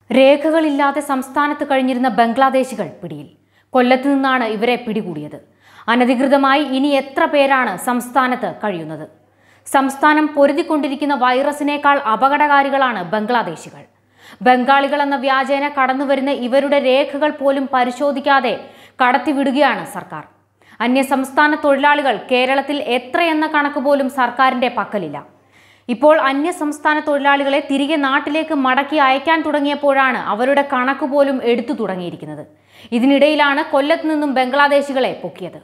രേഖകളില്ലാതെ സംസ്ഥാനത്ത് കഴിഞ്ഞിരുന്ന ബംഗ്ലാദേശികൾ പിടിയിൽ കൊല്ലത്ത് നിന്നാണ് ഇവരെ പിടികൂടിയത് അനധികൃതമായി ഇനി എത്ര പേരാണ് സംസ്ഥാനത്ത് കഴിയുന്നത് സംസ്ഥാനം പൊരുതിക്കൊണ്ടിരിക്കുന്ന വൈറസിനേക്കാൾ അപകടകാരികളാണ് ബംഗ്ലാദേശികൾ ബംഗാളികൾ എന്ന വ്യാജേന കടന്നുവരുന്ന ഇവരുടെ രേഖകൾ പോലും പരിശോധിക്കാതെ കടത്തിവിടുകയാണ് സർക്കാർ അന്യസംസ്ഥാന തൊഴിലാളികൾ കേരളത്തിൽ എത്രയെന്ന കണക്ക് പോലും സർക്കാരിന്റെ പക്കലില്ല ഇപ്പോൾ അന്യസംസ്ഥാന തൊഴിലാളികളെ തിരികെ നാട്ടിലേക്ക് മടക്കി അയക്കാൻ തുടങ്ങിയപ്പോഴാണ് അവരുടെ കണക്ക് പോലും എടുത്തു തുടങ്ങിയിരിക്കുന്നത് ഇതിനിടയിലാണ് കൊല്ലത്ത് നിന്നും ബംഗ്ലാദേശികളെ പൊക്കിയത്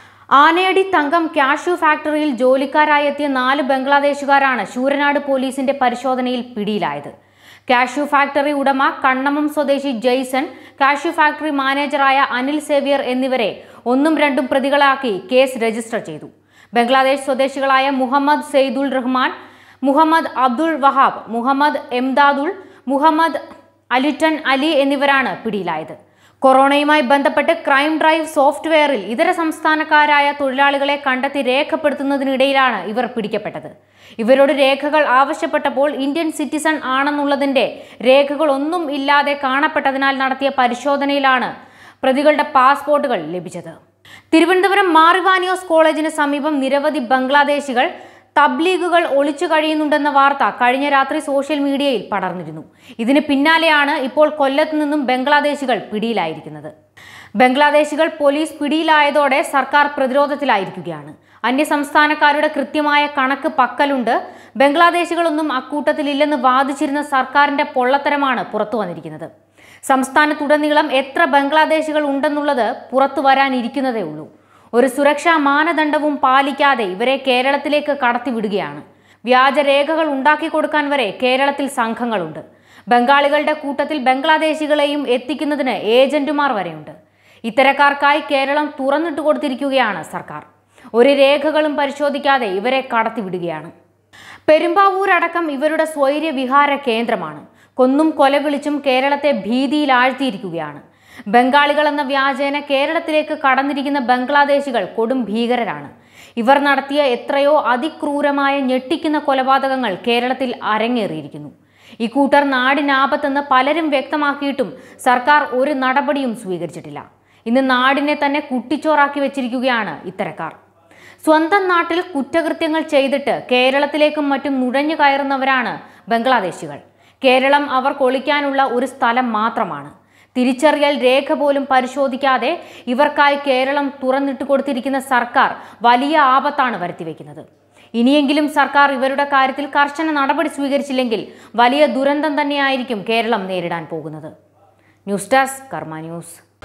ആനയടി തങ്കം കാഷ്യൂ ഫാക്ടറിയിൽ ജോലിക്കാരായി എത്തിയ നാല് ബംഗ്ലാദേശുകാരാണ് ശൂരനാട് പോലീസിന്റെ പരിശോധനയിൽ പിടിയിലായത് കാഷ്യൂ ഫാക്ടറി ഉടമ കണ്ണമം സ്വദേശി ജെയ്സൺ കാഷ്യൂ ഫാക്ടറി മാനേജറായ അനിൽ സേവ്യർ എന്നിവരെ ഒന്നും രണ്ടും പ്രതികളാക്കി കേസ് രജിസ്റ്റർ ചെയ്തു ബംഗ്ലാദേശ് സ്വദേശികളായ മുഹമ്മദ് സെയ്ദുൾ റഹ്മാൻ മുഹമ്മദ് അബ്ദുൾ വഹാബ് മുഹമ്മദ് എംദാദുൾ മുഹമ്മദ് അലിറ്റൻ അലി എന്നിവരാണ് പിടിയിലായത് കൊറോണയുമായി ബന്ധപ്പെട്ട് ക്രൈം ഡ്രൈവ് സോഫ്റ്റ്വെയറിൽ ഇതര സംസ്ഥാനക്കാരായ തൊഴിലാളികളെ കണ്ടെത്തി രേഖപ്പെടുത്തുന്നതിനിടയിലാണ് ഇവർ പിടിക്കപ്പെട്ടത് ഇവരോട് രേഖകൾ ആവശ്യപ്പെട്ടപ്പോൾ ഇന്ത്യൻ സിറ്റിസൺ ആണെന്നുള്ളതിന്റെ രേഖകളൊന്നും ഇല്ലാതെ കാണപ്പെട്ടതിനാൽ നടത്തിയ പരിശോധനയിലാണ് പ്രതികളുടെ പാസ്പോർട്ടുകൾ ലഭിച്ചത് തിരുവനന്തപുരം മാറിവാനിയോസ് കോളേജിന് സമീപം നിരവധി ബംഗ്ലാദേശികൾ തബ്ലീഗുകൾ ഒളിച്ചു കഴിയുന്നുണ്ടെന്ന വാർത്ത കഴിഞ്ഞ രാത്രി സോഷ്യൽ മീഡിയയിൽ പടർന്നിരുന്നു ഇതിന് പിന്നാലെയാണ് ഇപ്പോൾ കൊല്ലത്ത് നിന്നും ബംഗ്ലാദേശികൾ പിടിയിലായിരിക്കുന്നത് ബംഗ്ലാദേശികൾ പോലീസ് പിടിയിലായതോടെ സർക്കാർ പ്രതിരോധത്തിലായിരിക്കുകയാണ് അന്യസംസ്ഥാനക്കാരുടെ കൃത്യമായ കണക്ക് പക്കലുണ്ട് ബംഗ്ലാദേശികളൊന്നും അക്കൂട്ടത്തിലില്ലെന്ന് വാദിച്ചിരുന്ന സർക്കാരിന്റെ പൊള്ളത്തരമാണ് പുറത്തു വന്നിരിക്കുന്നത് സംസ്ഥാനത്തുടനീളം എത്ര ബംഗ്ലാദേശികൾ ഉണ്ടെന്നുള്ളത് പുറത്തു വരാനിരിക്കുന്നതേ ഉള്ളൂ ഒരു സുരക്ഷാ മാനദണ്ഡവും പാലിക്കാതെ ഇവരെ കേരളത്തിലേക്ക് കടത്തിവിടുകയാണ് വ്യാജരേഖകൾ ഉണ്ടാക്കി കൊടുക്കാൻ വരെ കേരളത്തിൽ സംഘങ്ങളുണ്ട് ബംഗാളികളുടെ കൂട്ടത്തിൽ ബംഗ്ലാദേശികളെയും എത്തിക്കുന്നതിന് ഏജന്റുമാർ വരെയുണ്ട് ഇത്തരക്കാർക്കായി കേരളം തുറന്നിട്ട് കൊടുത്തിരിക്കുകയാണ് സർക്കാർ ഒരു രേഖകളും പരിശോധിക്കാതെ ഇവരെ കടത്തിവിടുകയാണ് പെരുമ്പാവൂരടക്കം ഇവരുടെ സ്വൈര്യ വിഹാര കേന്ദ്രമാണ് കൊന്നും കൊലവിളിച്ചും കേരളത്തെ ഭീതിയിലാഴ്ത്തിയിരിക്കുകയാണ് ബംഗാളികൾ എന്ന വ്യാജേന കേരളത്തിലേക്ക് കടന്നിരിക്കുന്ന ബംഗ്ലാദേശികൾ കൊടും ഭീകരരാണ് ഇവർ നടത്തിയ എത്രയോ അതിക്രൂരമായ ഞെട്ടിക്കുന്ന കൊലപാതകങ്ങൾ കേരളത്തിൽ അരങ്ങേറിയിരിക്കുന്നു ഇക്കൂട്ടർ നാടിനാപത്തെന്ന് പലരും വ്യക്തമാക്കിയിട്ടും സർക്കാർ ഒരു നടപടിയും സ്വീകരിച്ചിട്ടില്ല ഇന്ന് നാടിനെ തന്നെ കുട്ടിച്ചോറാക്കി വെച്ചിരിക്കുകയാണ് ഇത്തരക്കാർ സ്വന്തം നാട്ടിൽ കുറ്റകൃത്യങ്ങൾ ചെയ്തിട്ട് കേരളത്തിലേക്കും മറ്റും നുഴഞ്ഞു കയറുന്നവരാണ് ബംഗ്ലാദേശികൾ കേരളം അവർ കൊളിക്കാനുള്ള ഒരു സ്ഥലം മാത്രമാണ് തിരിച്ചറിയൽ രേഖ പോലും പരിശോധിക്കാതെ ഇവർക്കായി കേരളം തുറന്നിട്ട് കൊടുത്തിരിക്കുന്ന സർക്കാർ വലിയ ആപത്താണ് വരുത്തിവെക്കുന്നത് ഇനിയെങ്കിലും സർക്കാർ ഇവരുടെ കാര്യത്തിൽ കർശന നടപടി സ്വീകരിച്ചില്ലെങ്കിൽ വലിയ ദുരന്തം തന്നെയായിരിക്കും കേരളം നേരിടാൻ പോകുന്നത് ന്യൂസ് ഡെസ്ക് കർമ്മ ന്യൂസ്